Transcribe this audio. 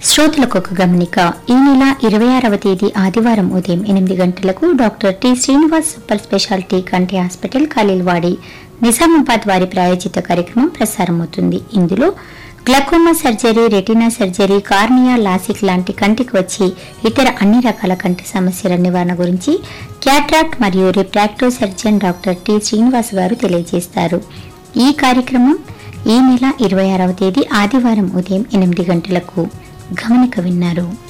శ్రోతలకు ఒక గమనిక ఈ నెల ఇరవై ఆరవ తేదీ ఆదివారం ఉదయం ఎనిమిది గంటలకు doctor T Srinivas super speciality కంటి హాస్పిటల్ ఖలీల్వాడి నిజామాబాద్ వారి ప్రాయోజిత కార్యక్రమం ప్రసారమవుతుంది ఇందులో glaucoma surgery retina surgery cornea lasik లాంటి కంటికి వచ్చి ఇతర అన్ని రకాల కంటి సమస్యల నివారణ గురించి క్యాట్రాక్ట్ మరియు refractive surgeon doctor T Srinivas garu తెలియజేస్తారు ఈ కార్యక్రమం ఈ నెల ఇరవై ఆరవ తేదీ ఆదివారం ఉదయం ఎనిమిది గంటలకు గమనిక విన్నారు